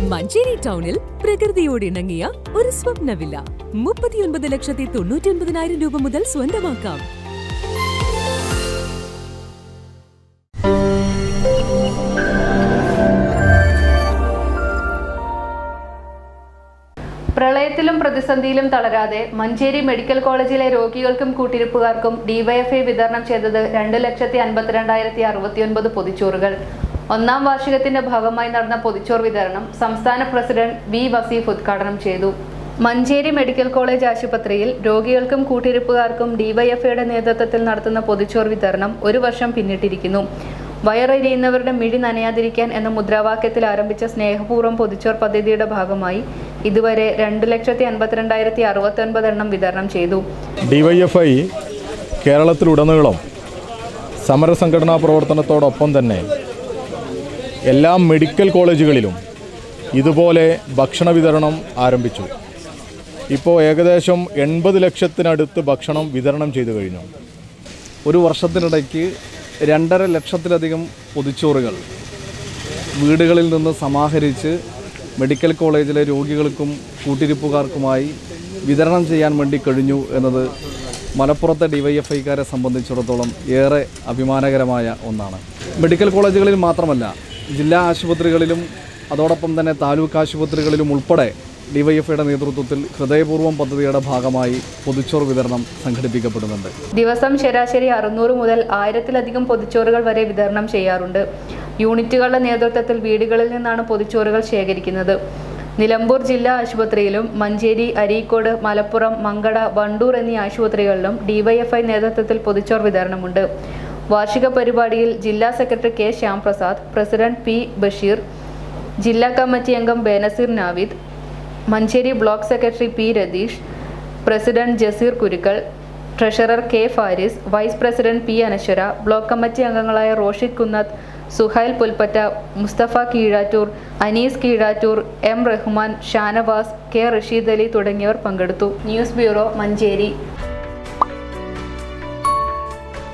മഞ്ചേരി ടൗണിൽ പ്രകൃതിയോട് ഇണങ്ങിയ ഒരു സ്വപ്ന വില്ല മുപ്പത്തിയൊൻപത് ലക്ഷത്തി തൊണ്ണൂറ്റി ഒൻപതിനായിരം രൂപ മുതൽ സ്വന്തമാക്കാം പ്രളയത്തിലും പ്രതിസന്ധിയിലും തളരാതെ മഞ്ചേരി മെഡിക്കൽ കോളേജിലെ രോഗികൾക്കും കൂട്ടിരിപ്പുകാർക്കും ഡിവൈഎഫ്ഐ വിതരണം ചെയ്തത് രണ്ട് ലക്ഷത്തി അൻപത്തിരണ്ടായിരത്തി അറുപത്തിയൊൻപത് പൊതിച്ചോറുകൾ ഒന്നാം വാർഷികത്തിന്റെ ഭാഗമായി നടന്ന പൊതിച്ചോർ വിതരണം സംസ്ഥാന പ്രസിഡന്റ് വി വസീഫ് ഉദ്ഘാടനം ചെയ്തു മഞ്ചേരി മെഡിക്കൽ കോളേജ് ആശുപത്രിയിൽ രോഗികൾക്കും കൂട്ടിരിപ്പുകാർക്കും ഡിവൈഎഫ്ഐയുടെ നേതൃത്വത്തിൽ നടത്തുന്ന പൊതിച്ചോർ വിതരണം ഒരു വർഷം പിന്നിട്ടിരിക്കുന്നു വയറെരിയുന്നവരുടെ മിഴി നനയാതിരിക്കാൻ എന്ന മുദ്രാവാക്യത്തിൽ ആരംഭിച്ച സ്നേഹപൂർവ്വം പൊതിച്ചോർ പദ്ധതിയുടെ ഭാഗമായി ഇതുവരെ രണ്ട് ലക്ഷത്തി അൻപത്തിരണ്ടായിരത്തി അറുപത്തി ഒൻപത് എണ്ണം വിതരണം ചെയ്തു ഡിവൈഎഫ്ഐ കേരളത്തിലുടനീളം സമരസംഘടനാ പ്രവർത്തനത്തോടൊപ്പം തന്നെ എല്ലാ മെഡിക്കൽ കോളേജുകളിലും ഇതുപോലെ ഭക്ഷണ വിതരണം ആരംഭിച്ചു ഇപ്പോൾ ഏകദേശം എൺപത് ലക്ഷത്തിനടുത്ത് ഭക്ഷണം വിതരണം ചെയ്തു കഴിഞ്ഞു ഒരു വർഷത്തിനിടയ്ക്ക് രണ്ടര ലക്ഷത്തിലധികം പൊതിച്ചോറുകൾ വീടുകളിൽ നിന്ന് സമാഹരിച്ച് മെഡിക്കൽ കോളേജിലെ രോഗികൾക്കും കൂട്ടിരിപ്പുകാർക്കുമായി വിതരണം ചെയ്യാൻ വേണ്ടി കഴിഞ്ഞു എന്നത് മലപ്പുറത്തെ ഡിവൈഎഫ്ഐക്കാരെ സംബന്ധിച്ചിടത്തോളം ഏറെ അഭിമാനകരമായ ഒന്നാണ് മെഡിക്കൽ കോളേജുകളിൽ മാത്രമല്ല ജില്ലാ ആശുപത്രികളിലും അതോടൊപ്പം തന്നെ താലൂക്ക് ആശുപത്രികളിലും ഉൾപ്പെടെ ഡിവൈഎഫ്ഐയുടെ നേതൃത്വത്തിൽ ഹൃദയപൂർവ്വം പദ്ധതിയുടെ ഭാഗമായി പൊതിച്ചോറ് വിതരണം സംഘടിപ്പിക്കപ്പെടുന്നുണ്ട് ദിവസം ശരാശരി അറുന്നൂറ് മുതൽ ആയിരത്തിലധികം പൊതിച്ചോറുകൾ വരെ വിതരണം ചെയ്യാറുണ്ട് യൂണിറ്റുകളുടെ നേതൃത്വത്തിൽ വീടുകളിൽ നിന്നാണ് പൊതിച്ചോറുകൾ ശേഖരിക്കുന്നത് നിലമ്പൂർ ജില്ലാ ആശുപത്രിയിലും മഞ്ചേരി അരീക്കോട് മലപ്പുറം മങ്കട വണ്ടൂർ എന്നീ ആശുപത്രികളിലും ഡിവൈഎഫ്ഐ നേതൃത്വത്തിൽ പൊതിച്ചോർ വിതരണമുണ്ട് വാർഷിക പരിപാടിയിൽ ജില്ലാ secretary K Shyamprasad president P Basheer ജില്ലാ കമ്മിറ്റി അംഗം Benazir Navid Manjeri block secretary P Ratheesh president Jaseer Kurukkal treasurer K Faris vice president P Anaswara block committee അംഗങ്ങളായ റോഷിദ് കുന്നത്ത് സുഹൈൽ പുൽപ്പറ്റ മുസ്തഫ കീഴാറ്റൂർ അനീസ് കീഴാറ്റൂർ എം റഹ്മാൻ ഷാനവാസ് കെ റഷീദ് അലി തുടങ്ങിയവർ പങ്കെടുത്തു ന്യൂസ് ബ്യൂറോ മഞ്ചേരി